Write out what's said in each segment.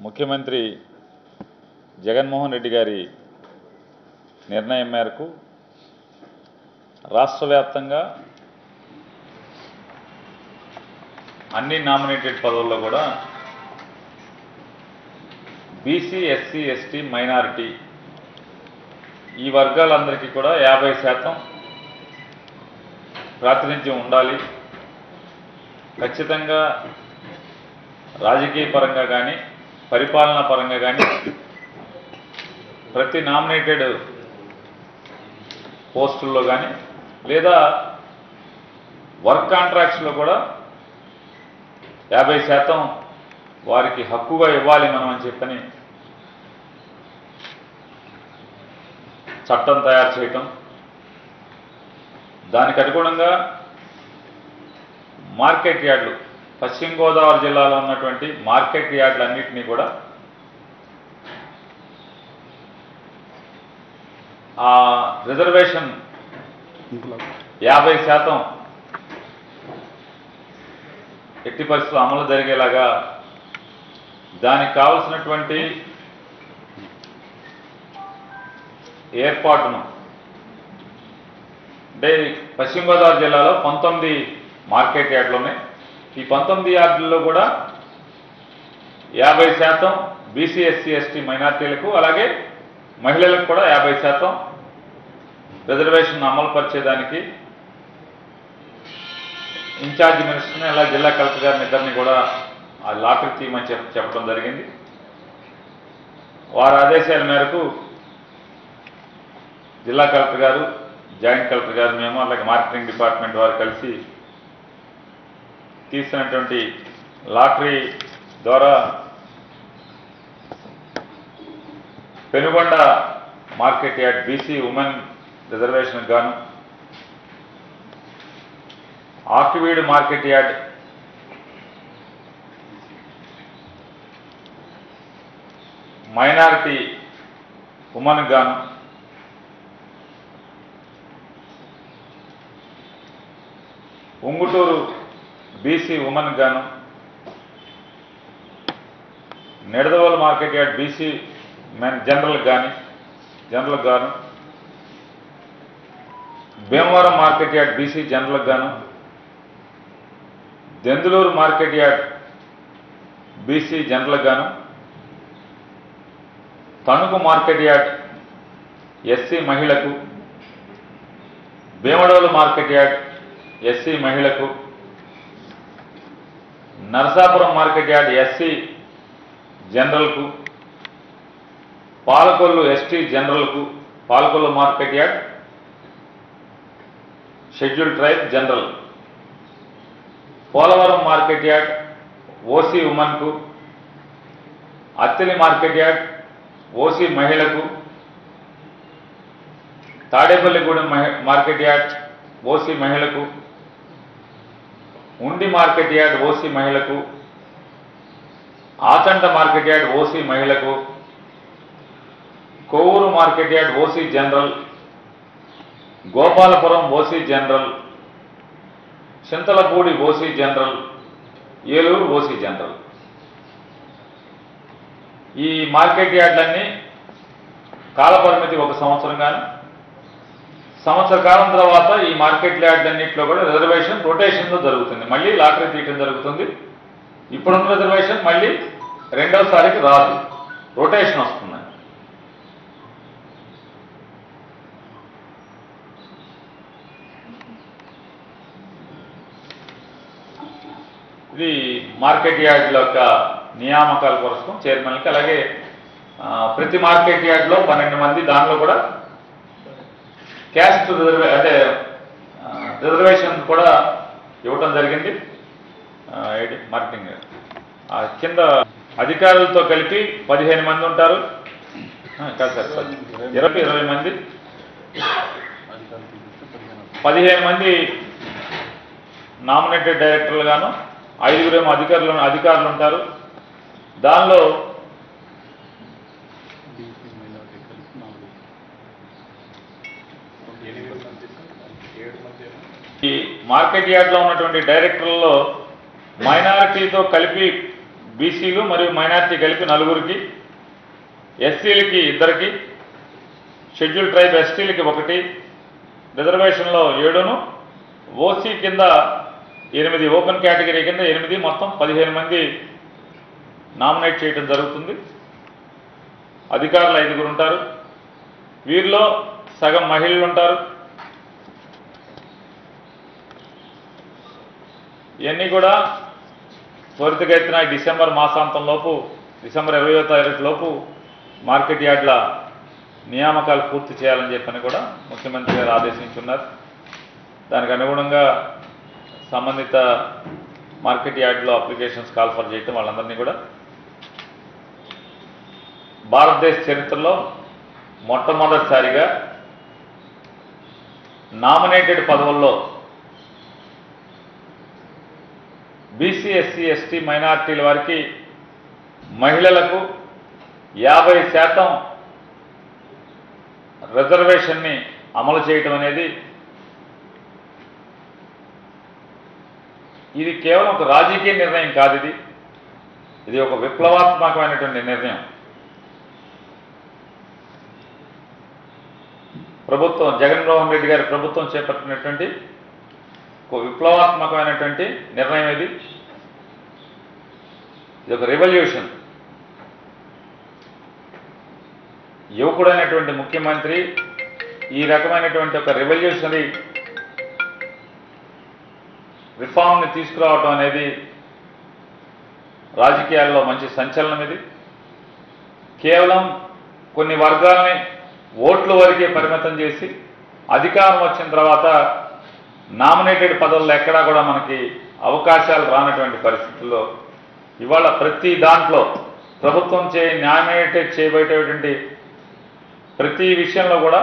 ముఖ్యమంత్రి జగన్మోహన్ రెడ్డి గారి నిర్ణయం మేరకు రాష్ట్ర వ్యాప్తంగా అన్ని నామినేటెడ్ పదవుల్లో కూడా బీసీ ఎస్సీ ఎస్టీ మైనారిటీ ఈ వర్గాలందరికీ కూడా యాభై శాతం ప్రాతినిధ్యం ఉండాలి ఖచ్చితంగా రాజకీయ పరంగా కానీ పరిపాలనా పరంగా కానీ ప్రతి నామినేటెడ్ పోస్టుల్లో కానీ లేదా వర్క్ కాంట్రాక్ట్స్లో కూడా యాభై శాతం వారికి హక్కుగా ఇవ్వాలి మనం అని చెప్పని చట్టం తయారు చేయటం దానికి అనుగుణంగా మార్కెట్ యార్డులు పశ్చిమ గోదావరి జిల్లాలో ఉన్నటువంటి మార్కెట్ యార్డులన్నింటినీ కూడా ఆ రిజర్వేషన్ యాభై శాతం ఎట్టి పరిస్థితులు అమలు జరిగేలాగా దానికి కావలసినటువంటి ఏర్పాటును అంటే పశ్చిమ గోదావరి జిల్లాలో పంతొమ్మిది మార్కెట్ యార్డులు ఉన్నాయి ఈ పంతొమ్మిది యార్డుల్లో కూడా యాభై శాతం బీసీ ఎస్సీ ఎస్టీ మైనార్టీలకు అలాగే మహిళలకు కూడా యాభై శాతం రిజర్వేషన్ అమలు పరిచేదానికి ఇన్ఛార్జ్ మినిస్టర్ని అలా జిల్లా కలెక్టర్ గారిని ఇద్దరిని కూడా ఆ లాటరీ తీయమని చెప్ చెప్పడం జరిగింది వారి ఆదేశాల మేరకు జిల్లా కలెక్టర్ గారు జాయింట్ కలెక్టర్ గారు మేము అలాగే మార్కెటింగ్ డిపార్ట్మెంట్ వారు కలిసి తీసినటువంటి లాటరీ ద్వారా Penugonda market yard BC women రిజర్వేషన్కి గాను Akividu market yard minority women గాను ఉంగుటూరు బీసీ ఉమెన్ గాను Nidadavolu market yard BC men general కానీ జనరల్ గాను Bhimavaram market yard BC general గాను Denduluru market yard BC general గాను తణుకు మార్కెట్ యార్డ్ ఎస్సీ మహిళకు భీమడోలు మార్కెట్ యార్డ్ ఎస్సీ మహిళకు నరసాపురం మార్కెట్ యార్డ్ ఎస్సీ జనరల్కు పాలకొల్లు ఎస్టీ జనరల్కు Palakollu market yard schedule tribe general Polavaram market yard OC ఉమెన్కు Attili market yard OC మహిళకు తాడేపల్లిగూడెం మహి- మార్కెట్ యార్డ్ ఓసీ మహిళకు ఉండి మార్కెట్ యార్డ్ ఓసీ మహిళకు ఆచంట మార్కెట్ యార్డ్ ఓసీ మహిళకు Kovuru market yard OC general Gopalapuram OC general Chintalapudi OC general Eluru OC general ఈ market యార్డ్లన్నీ కాలపరిమితి ఒక సంవత్సరం కానీ సంవత్సర కాలం తర్వాత ఈ మార్కెట్ యార్డ్లన్నింటిలో కూడా రిజర్వేషన్ రొటేషన్లో జరుగుతుంది మళ్ళీ లాటరీ తీయటం జరుగుతుంది ఇప్పుడున్న రిజర్వేషన్ మళ్ళీ రెండోసారికి రాదు రొటేషన్ వస్తుంది ఇది మార్కెట్ యార్డ్ల యొక్క నియామకాల కోసం చైర్మన్కి అలాగే ఆ, ప్రతి మార్కెట్ యార్డ్లో పన్నెండు మంది దానిలో కూడా క్యాస్ట్ రిజర్వే అంటే ఆ, రిజర్వేషన్ కూడా ఇవ్వటం జరిగింది ఆ, ఏంటి మార్కెటింగ్ ఆ, కింద అధికారులతో కలిపి పదిహేను మంది ఉంటారు ఆ, కాదు సార్ పది- ఇరవై ఇరవై మంది పదిహేను మంది నామినేటెడ్ డైరెక్టర్లు గాను ఐదుగురేమో అధికారులు అధికారులు ఉంటారు దానిలో బీసీ మైనారిటీ కలిసి నాలుగు ఈ మార్కెట్ యార్డ్లో ఉన్నటువంటి డైరెక్టర్లలో మైనారిటీతో కలిపి బీసీలు మరియు మైనార్టీ కలిపి నలుగురికి ఎస్సీలకి ఇద్దరికి షెడ్యూల్ ట్రైబ్ ఎస్టీలకి ఒకటి రిజర్వేషన్లో ఏడును ఓసీ కింద ఎనిమిది ఓపెన్ కేటగిరీ కింద ఎనిమిది మొత్తం పదిహేను మంది నామినేట్ చేయడం జరుగుతుంది అధికారులు ఐదుగురు ఉంటారు వీరిలో సగం మహిళలు ఉంటారు ఇవన్నీ కూడా త్వరితగతిన ఈ డిసెంబర్ మాసాంతం లోపు డిసెంబర్ ఇరవయో తారీఖు లోపు మార్కెట్ యార్డ్ల నియామకాలు పూర్తి చేయాలని చెప్పని కూడా ముఖ్యమంత్రి గారు ఆదేశించున్నారు దానికి అనుగుణంగా సంబంధిత మార్కెట్ యార్డ్లో అప్లికేషన్స్ కాల్ఫర్ చేయటం వాళ్ళందరినీ కూడా భారతదేశ చరిత్రలో మొట్టమొదటిసారిగా నామినేటెడ్ పదవుల్లో బీసీ ఎస్సీ ఎస్టీ మైనార్టీల వారికి మహిళలకు యాభై శాతం రిజర్వేషన్ని అమలు చేయటం అనేది ఇది కేవలం ఒక రాజకీయ నిర్ణయం కాదు ఇది ఇది ఒక విప్లవాత్మకమైనటువంటి నిర్ణయం ప్రభుత్వం జగన్మోహన్ రెడ్డి గారి ప్రభుత్వం చేపట్టినటువంటి ఒక విప్లవాత్మకమైనటువంటి నిర్ణయం ఇది ఇది ఒక రెవల్యూషన్ యువకుడైనటువంటి ముఖ్యమంత్రి ఈ రకమైనటువంటి ఒక రెవల్యూషనరీ రిఫార్మ్ని తీసుకురావటం అనేది రాజకీయాల్లో మంచి సంచలనం ఇది కేవలం కొన్ని వర్గాల్ని ఓట్ల వరకే పరిమితం చేసి అధికారం వచ్చిన తర్వాత నామినేటెడ్ పదవుల్లో ఎక్కడా కూడా మనకి అవకాశాలు రానటువంటి పరిస్థితుల్లో ఇవాళ ప్రతి దాంట్లో ప్రభుత్వం చే నామినేటెడ్ చేయబడేటువంటి ప్రతి విషయంలో కూడా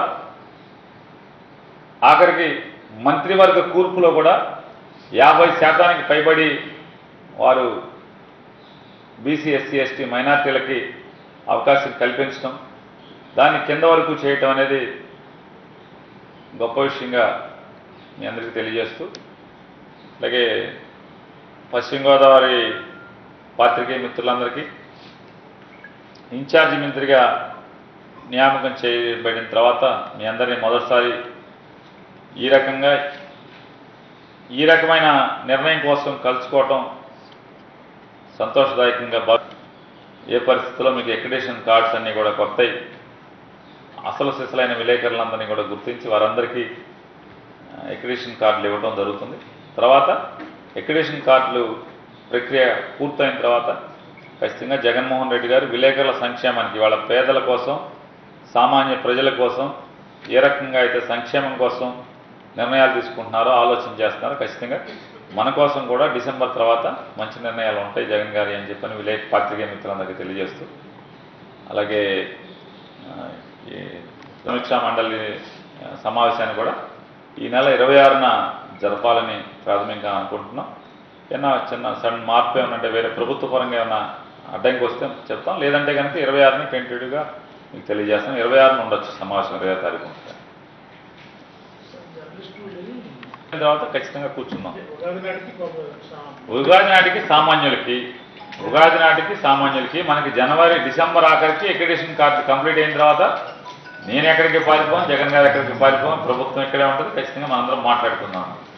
ఆఖరికి మంత్రివర్గ కూర్పులో కూడా యాభై శాతానికి పైబడి వారు బీసీ ఎస్సీ ఎస్టీ మైనార్టీలకి అవకాశం కల్పించడం దాన్ని కింద వరకు చేయటం అనేది గొప్ప విషయంగా మీ అందరికీ తెలియజేస్తూ అలాగే పశ్చిమ గోదావరి పాత్రికేయ మిత్రులందరికీ ఇన్ఛార్జి మంత్రిగా నియామకం చేయబడిన తర్వాత మీ అందరినీ మొదటిసారి ఈ రకంగా ఈ రకమైన నిర్ణయం కోసం కలుసుకోవటం సంతోషదాయకంగా భా ఏ పరిస్థితుల్లో మీకు ఎక్రిడేషన్ కార్డ్స్ అన్నీ కూడా కొత్తయి అసలు సిసలైన విలేకరులందరినీ కూడా గుర్తించి వారందరికీ ఎక్రిడేషన్ కార్డులు ఇవ్వడం జరుగుతుంది తర్వాత ఎక్రిడేషన్ కార్డులు ప్రక్రియ పూర్తయిన తర్వాత ఖచ్చితంగా జగన్మోహన్ రెడ్డి గారు విలేకరుల సంక్షేమానికి వాళ్ళ పేదల కోసం సామాన్య ప్రజల కోసం ఏ రకంగా అయితే సంక్షేమం కోసం నిర్ణయాలు తీసుకుంటున్నారో ఆలోచన చేస్తున్నారో ఖచ్చితంగా మన కోసం కూడా డిసెంబర్ తర్వాత మంచి నిర్ణయాలు ఉంటాయి జగన్ గారి అని చెప్పని విలేక పాత్రికేయ మిత్రులందరికీ తెలియజేస్తూ అలాగే ఆ, ఈ సమీక్షా మండలి ఆ, సమావేశాన్ని కూడా ఈ నెల ఇరవై ఆరున జరపాలని ప్రాథమికంగా అనుకుంటున్నాం ఏమన్నా చిన్న సడన్ మార్పు ఏమన్నా అంటే వేరే ప్రభుత్వ పరంగా ఏమన్నా అడ్డంకి వస్తే చెప్తాం లేదంటే కనుక ఇరవై ఆరుని కంటిన్యూగా మీకు తెలియజేస్తాం ఇరవై ఆరున ఉండొచ్చు సమావేశం ఇరవై తారీఖు ఉంటుంది. తర్వాత ఖచ్చితంగా కూర్చుందాం ఉగాది నాటికి కొంత సా- ఉగాది నాటికి సామాన్యులకి ఉగాది నాటికి సామాన్యులకి మనకి జనవరి డిసెంబర్ ఆఖరికి ఎక్రిడేషన్ కార్డు కంప్లీట్ అయిన తర్వాత నేను ఎక్కడికి పారిపోను జగన్ గారు ఎక్కడికి పారిపోను ప్రభుత్వం ఇక్కడే ఉంటుంది ఖచ్చితంగా మనందరం మాట్లాడుకుందాం